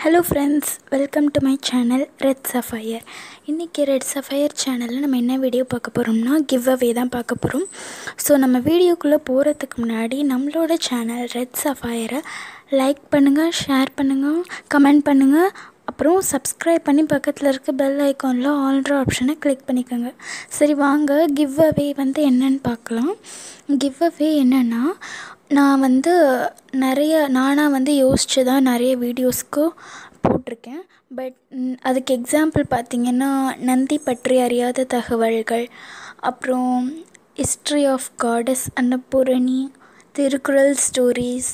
hello friends welcome to my channel red sapphire இன்றைக்கி red sapphire சேனலில் நம்ம என்ன வீடியோ பார்க்க போகிறோம்னா கிவ் அவே தான் பார்க்க போகிறோம் ஸோ நம்ம வீடியோக்குள்ளே போகிறதுக்கு முன்னாடி நம்மளோட சேனல் ரெட் சஃபயரை லைக் பண்ணுங்கள் ஷேர் பண்ணுங்கள் கமெண்ட் பண்ணுங்கள் அப்புறம் சப்ஸ்கிரைப் பண்ணி பக்கத்தில் இருக்க பெல் ஐக்கானில் ஆல்ட்ரு ஆப்ஷனை கிளிக் பண்ணிக்கோங்க சரி வாங்க கிவ் அவே வந்து என்னன்னு பார்க்கலாம் கிவ் அவே என்னென்னா நான் வந்து நிறைய நானாக வந்து யோசித்து தான் நிறைய வீடியோஸ்க்கு போட்டிருக்கேன் பட் அதுக்கு எக்ஸாம்பிள் பார்த்திங்கன்னா நந்தி பற்றி அறியாத தகவல்கள் அப்புறம் history of gods Annapoorani Thirukkural stories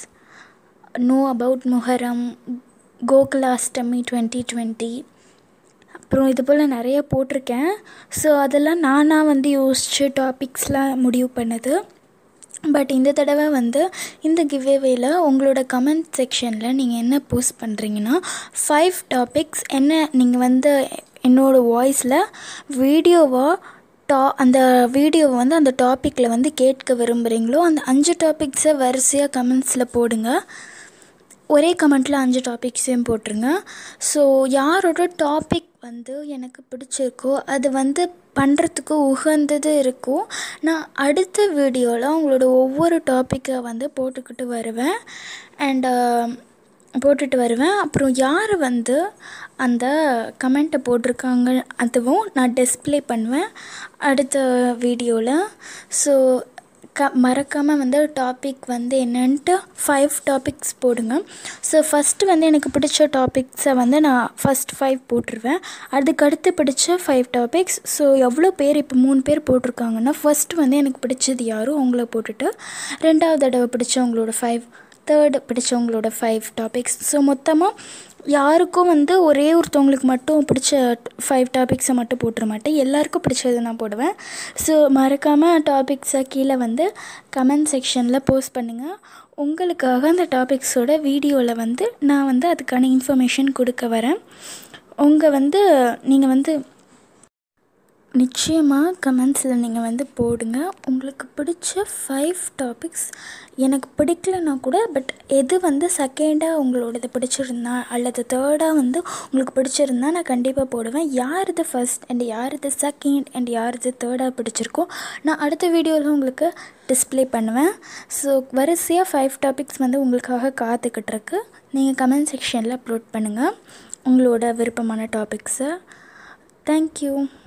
know about Muharram Gokulashtami twenty twenty அப்புறம் இது போல் நிறைய போட்டிருக்கேன் ஸோ அதெல்லாம் நானாக வந்து யோசித்து டாபிக்ஸ்லாம் முடிவு பண்ணது பட் இந்த தடவை வந்து இந்த கிவ்வேவேல உங்களோட கமெண்ட் செக்ஷனில் நீங்கள் என்ன போஸ்ட் பண்ணுறீங்கன்னா ஃபைவ் டாபிக்ஸ் என்ன நீங்கள் வந்து என்னோடய வாய்ஸில் வீடியோவாக டா அந்த வீடியோவை வந்து அந்த டாப்பிக்கில் வந்து கேட்க விரும்புகிறீங்களோ அந்த அஞ்சு டாபிக்ஸை வரிசையாக கமெண்ட்ஸில் போடுங்க ஒரே கமெண்ட்டில் அஞ்சு டாபிக்ஸையும் போட்டுருங்க ஸோ யாரோட டாபிக் வந்து எனக்கு பிடிச்சிருக்கோ அது வந்து பண்ணுறதுக்கு உகந்தது இருக்கும் நான் அடுத்த வீடியோவில் உங்களோட ஒவ்வொரு டாப்பிக்கை வந்து போட்டுக்கிட்டு வருவேன் அண்டு போட்டுட்டு வருவேன் அப்புறம் யார் வந்து அந்த கமெண்ட்டை போட்டிருக்காங்க அதுவும் நான் டிஸ்பிளே பண்ணுவேன் அடுத்த வீடியோவில் ஸோ க மறக்காமல் வந்து டாபிக் வந்து என்னன்ட்டு ஃபைவ் டாபிக்ஸ் போடுங்க ஸோ ஃபஸ்ட்டு வந்து எனக்கு பிடிச்ச டாபிக்ஸை வந்து நான் ஃபஸ்ட் ஃபைவ் போட்டுருவேன் அதுக்கடுத்து பிடிச்ச ஃபைவ் டாபிக்ஸ் ஸோ எவ்வளோ பேர் இப்போ மூணு பேர் போட்டிருக்காங்கன்னா ஃபஸ்ட்டு வந்து எனக்கு பிடிச்சது யாரும் அவங்கள போட்டுட்டு ரெண்டாவது தடவை பிடிச்சவங்களோட ஃபைவ் தேர்டு பிடிச்சவங்களோட ஃபைவ் டாபிக்ஸ் ஸோ மொத்தமாக யாருக்கும் வந்து ஒரே ஒருத்தவங்களுக்கு மட்டும் பிடிச்ச ஃபைவ் டாபிக்ஸை மட்டும் போட்டுற மாட்டேன் எல்லாருக்கும் பிடிச்சது நான் போடுவேன் ஸோ மறக்காமல் டாபிக்ஸை கீழே வந்து கமெண்ட் செக்ஷனில் போஸ்ட் பண்ணுங்கள் உங்களுக்காக அந்த டாபிக்ஸோட வீடியோவில் வந்து நான் வந்து அதுக்கான இன்ஃபர்மேஷன் கொடுக்க வரேன் உங்கள் வந்து நீங்கள் வந்து நிச்சயமாக கமெண்ட்ஸில் நீங்கள் வந்து போடுங்க உங்களுக்கு பிடிச்ச ஃபைவ் டாபிக்ஸ் எனக்கு பிடிக்கலனா கூட பட் எது வந்து செகண்டாக உங்களோடது பிடிச்சிருந்தா அல்லது தேர்டாக வந்து உங்களுக்கு பிடிச்சிருந்தா நான் கண்டிப்பாக போடுவேன் யார் இது ஃபஸ்ட் அண்ட் யார் இது செகண்ட் அண்ட் யார் இது தேர்டாக பிடிச்சிருக்கோ நான் அடுத்த வீடியோவில் உங்களுக்கு டிஸ்பிளே பண்ணுவேன் ஸோ வரிசையாக ஃபைவ் டாபிக்ஸ் வந்து உங்களுக்காக காத்துக்கிட்டு இருக்கு நீங்கள் கமெண்ட் செக்ஷனில் அப்லோட் பண்ணுங்கள் உங்களோட விருப்பமான டாபிக்ஸை தேங்க்யூ